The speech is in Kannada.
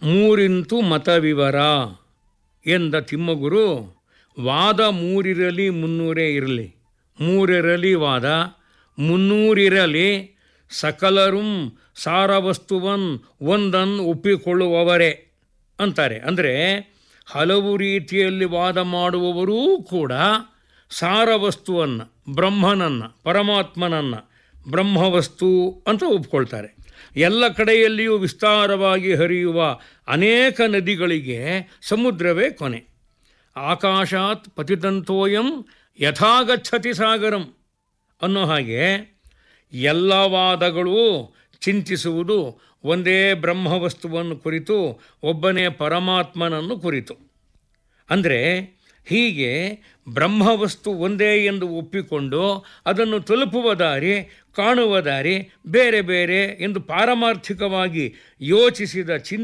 ಮೂರಿಂತು ಮತವಿವರ ಎಂದ ತಿಮ್ಮಗುರು ವಾದ ಮೂರಿರಲಿ ಮುನ್ನೂರೇ ಇರಲಿ ಮೂರಿರಲಿ ವಾದ ಮುನ್ನೂರಿರಲಿ ಸಕಲರುಂ ಸಾರವಸ್ತುವನ್ ಒಂದನ್ ಒಪ್ಪಿಕೊಳ್ಳುವವರೇ ಅಂತಾರೆ ಅಂದರೆ ಹಲವು ರೀತಿಯಲ್ಲಿ ವಾದ ಮಾಡುವವರೂ ಕೂಡ ಸಾರವಸ್ತುವನ್ನು ಬ್ರಹ್ಮನನ್ನು ಪರಮಾತ್ಮನನ್ನು ಬ್ರಹ್ಮವಸ್ತು ಅಂತ ಒಪ್ಕೊಳ್ತಾರೆ ಎಲ್ಲ ಕಡೆಯಲ್ಲಿಯೂ ವಿಸ್ತಾರವಾಗಿ ಹರಿಯುವ ಅನೇಕ ನದಿಗಳಿಗೆ ಸಮುದ್ರವೇ ಕೊನೆ ಆಕಾಶಾತ್ ಪತಿತಂತೋಯಂ ಯಥಾಗಚ್ಚತಿ ಸಾಗರಂ ಅನ್ನೋ ಹಾಗೆ ಎಲ್ಲ ವಾದಗಳು ಚಿಂತಿಸುವುದು ಒಂದೇ ಬ್ರಹ್ಮವಸ್ತುವನ್ನು ಕುರಿತು ಒಬ್ಬನೇ ಪರಮಾತ್ಮನನ್ನು ಕುರಿತು ಅಂದರೆ ಹೀಗೆ ಬ್ರಹ್ಮವಸ್ತು ಒಂದೇ ಎಂದು ಒಪ್ಪಿಕೊಂಡು ಅದನ್ನು ತಲುಪುವ ದಾರಿ ಕಾಣುವ ದಾರಿ ಬೇರೆ ಬೇರೆ ಎಂದು ಪಾರಮಾರ್ಥಿಕವಾಗಿ ಯೋಚಿಸಿದ ಚಿಂತ